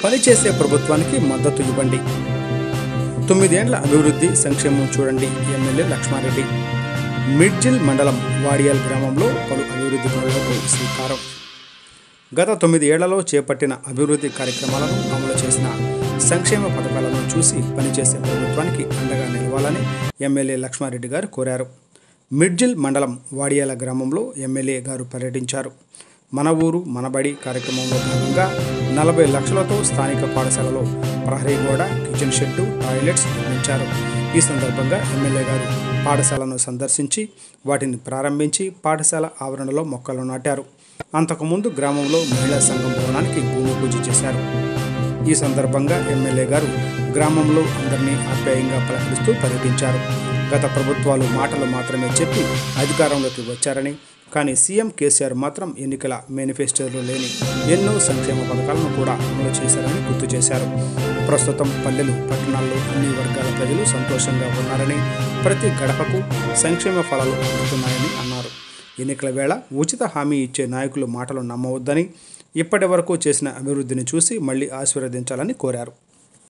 పనిచేసే ప్రభుత్వానికి మద్దతు ఇవ్వండి తొమ్మిదేండ్ల అభివృద్ధి సంక్షేమం చూడండి ఎమ్మెల్యే లక్ష్మారెడ్డి మిడ్జిల్ మండలం వాడియాల్ గ్రామంలో పలు అభివృద్ధి పనులకు శ్రీకారం గత తొమ్మిది ఏళ్లలో చేపట్టిన అభివృద్ధి కార్యక్రమాలను అమలు చేసిన సంక్షేమ పథకాలను చూసి పనిచేసే ప్రభుత్వానికి అండగా నిలవాలని ఎమ్మెల్యే లక్ష్మారెడ్డి గారు కోరారు మిడ్జిల్ మండలం వాడియాల గ్రామంలో ఎమ్మెల్యే గారు పర్యటించారు మన ఊరు మనబడి కార్యక్రమంలో భాగంగా నలభై లక్షలతో స్థానిక పాఠశాలలో ప్రహరీ గోడ కిచెన్ షెడ్డు టాయిలెట్స్ నిర్మించారు ఈ సందర్భంగా ఎమ్మెల్యే గారు పాఠశాలను సందర్శించి వాటిని ప్రారంభించి పాఠశాల ఆవరణలో మొక్కలు నాటారు అంతకుముందు గ్రామంలో మహిళా సంఘం భవనానికి భూమి పూజ చేశారు ఈ సందర్భంగా ఎమ్మెల్యే గారు గ్రామంలో అందరినీ ఆప్యాయంగా పలకరిస్తూ పర్యటించారు గత ప్రభుత్వాలు మాటలు మాత్రమే చెప్పి అధికారంలోకి వచ్చారని కానీ సీఎం కేసీఆర్ మాత్రం ఎన్నికల మేనిఫెస్టోలో లేని ఎన్నో సంక్షేమ పథకాలను కూడా అమలు చేశారని గుర్తు చేశారు ప్రస్తుతం పల్లెలు పట్టణాల్లో అన్ని వర్గాల ప్రజలు సంతోషంగా ఉన్నారని ప్రతి గడపకు సంక్షేమ ఫలాలు అందుతున్నాయని అన్నారు ఎన్నికల వేళ ఉచిత హామీ ఇచ్చే నాయకులు మాటలు నమ్మవద్దని ఇప్పటి వరకు చేసిన అభివృద్ధిని చూసి మళ్ళీ ఆశీర్వదించాలని కోరారు